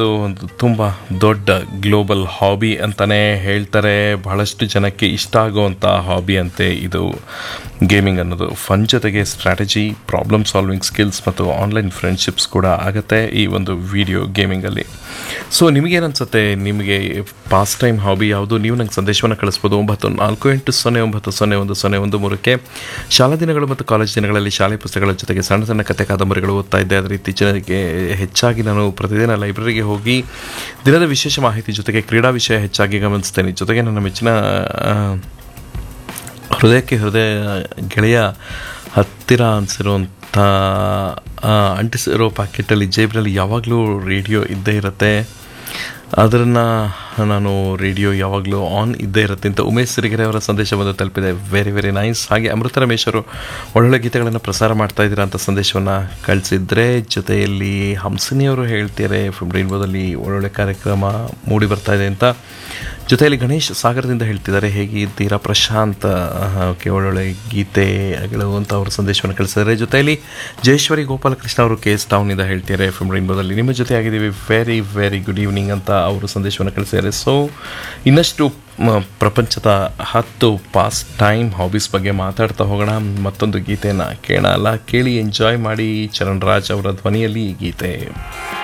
ಅನ್ನೋದು ಒಂದು ತುಂಬ ದೊಡ್ಡ ಗ್ಲೋಬಲ್ ಹಾಬಿ ಅಂತಲೇ ಹೇಳ್ತಾರೆ ಬಹಳಷ್ಟು ಜನಕ್ಕೆ ಇಷ್ಟ ಆಗುವಂಥ ಹಾಬಿ ಅಂತೆ ಇದು ಗೇಮಿಂಗ್ ಅನ್ನೋದು ಫನ್ ಜೊತೆಗೆ ಸ್ಟ್ರಾಟಜಿ ಪ್ರಾಬ್ಲಮ್ ಸಾಲ್ವಿಂಗ್ ಸ್ಕಿಲ್ಸ್ ಮತ್ತು ಆನ್ಲೈನ್ ಫ್ರೆಂಡ್ಶಿಪ್ಸ್ ಕೂಡ ಆಗುತ್ತೆ ಈ ಒಂದು ವಿಡಿಯೋ ಗೇಮಿಂಗಲ್ಲಿ ಸೊ ನಿಮಗೇನನ್ಸುತ್ತೆ ನಿಮಗೆ ಪಾಸ್ಟ್ ಟೈಮ್ ಹಾಬಿ ಯಾವುದು ನೀವು ನಂಗೆ ಸಂದೇಶವನ್ನು ಕಳಿಸ್ಬೋದು ಒಂಬತ್ತು ನಾಲ್ಕು ಎಂಟು ಸೊನ್ನೆ ಒಂಬತ್ತು ಸೊನ್ನೆ ಒಂದು ಸೊನ್ನೆ ಒಂದು ಮೂರಕ್ಕೆ ಶಾಲಾ ದಿನಗಳು ಮತ್ತು ಕಾಲೇಜ್ ದಿನಗಳಲ್ಲಿ ಶಾಲೆ ಪುಸ್ತಕಗಳ ಜೊತೆಗೆ ಸಣ್ಣ ಸಣ್ಣ ಕತೆ ಕಾದಂಬರಿಗಳು ಓದ್ತಾ ಇದ್ದೆ ಅದರ ಇತ್ತೀಚೆಗೆ ಹೆಚ್ಚಾಗಿ ನಾನು ಪ್ರತಿದಿನ ಲೈಬ್ರರಿಗೆ ಹೋಗಿ ದಿನದ ವಿಶೇಷ ಮಾಹಿತಿ ಜೊತೆಗೆ ಕ್ರೀಡಾ ವಿಷಯ ಹೆಚ್ಚಾಗಿ ಗಮನಿಸ್ತೇನೆ ಜೊತೆಗೆ ನನ್ನ ಮೆಚ್ಚಿನ ಆ, ಹೃದಯಕ್ಕೆ ಹೃದಯ ಗೆಳೆಯ ಹತ್ತಿರ ಅನಿಸಿರುವಂಥ ಅಂಟಿಸಿರೋ ಪ್ಯಾಕೆಟಲ್ಲಿ ಜೇಬಿನಲ್ಲಿ ಯಾವಾಗಲೂ ರೇಡಿಯೋ ಇದ್ದೇ ಇರುತ್ತೆ ಅದನ್ನು ನಾನು ರೇಡಿಯೋ ಯಾವಾಗಲೂ ಆನ್ ಇದ್ದೇ ಇರುತ್ತೆ ಅಂತ ಉಮೇಶ್ ಸಿರಿಗೆರೆ ಅವರ ಸಂದೇಶ ಬಂದು ತಲುಪಿದೆ ವೆರಿ ವೆರಿ ನೈಸ್ ಹಾಗೆ ಅಮೃತ ರಮೇಶ್ ಅವರು ಒಳ್ಳೊಳ್ಳೆ ಗೀತೆಗಳನ್ನು ಪ್ರಸಾರ ಮಾಡ್ತಾ ಇದ್ದೀರಾ ಅಂತ ಸಂದೇಶವನ್ನು ಕಳಿಸಿದ್ರೆ ಜೊತೆಯಲ್ಲಿ ಹಂಸಿನಿಯವರು ಹೇಳ್ತಾರೆ ಫಿಮ್ ರೈನ್ಬೋದಲ್ಲಿ ಒಳ್ಳೊಳ್ಳೆ ಕಾರ್ಯಕ್ರಮ ಮೂಡಿ ಬರ್ತಾ ಇದೆ ಅಂತ ಜೊತೆಯಲ್ಲಿ ಗಣೇಶ್ ಸಾಗರದಿಂದ ಹೇಳ್ತಿದ್ದಾರೆ ಹೇಗಿದ್ದೀರಾ ಪ್ರಶಾಂತ್ ಓಕೆ ಒಳ್ಳೊಳ್ಳೆ ಗೀತೆಗಳು ಅಂತ ಅವರು ಸಂದೇಶವನ್ನು ಕಳಿಸಿದ್ದಾರೆ ಜೊತೆಯಲ್ಲಿ ಜಯೇಶ್ವರಿ ಗೋಪಾಲಕೃಷ್ಣ ಅವರು ಕೆ ಎಸ್ ಟೌನಿಂದ ಹೇಳ್ತಿದ್ದಾರೆ ಎಫ್ ಎಂ ರೈನ್ಬೋದಲ್ಲಿ ನಿಮ್ಮ ಜೊತೆ ಆಗಿದ್ದೀವಿ ವೆರಿ ವೆರಿ ಗುಡ್ ಈವ್ನಿಂಗ್ ಅಂತ ಅವರು ಸಂದೇಶವನ್ನು ಕಳಿಸಿದ್ದಾರೆ ಸೊ ಇನ್ನಷ್ಟು ಮ, ಪ್ರಪಂಚದ ಹತ್ತು ಪಾಸ್ಟ್ ಟೈಮ್ ಹಾಬೀಸ್ ಬಗ್ಗೆ ಮಾತಾಡ್ತಾ ಹೋಗೋಣ ಮತ್ತೊಂದು ಗೀತೆಯನ್ನು ಕೇಳಲ್ಲ ಕೇಳಿ ಎಂಜಾಯ್ ಮಾಡಿ ಚರಣ್ ರಾಜ್ ಅವರ ಧ್ವನಿಯಲ್ಲಿ ಈ ಗೀತೆ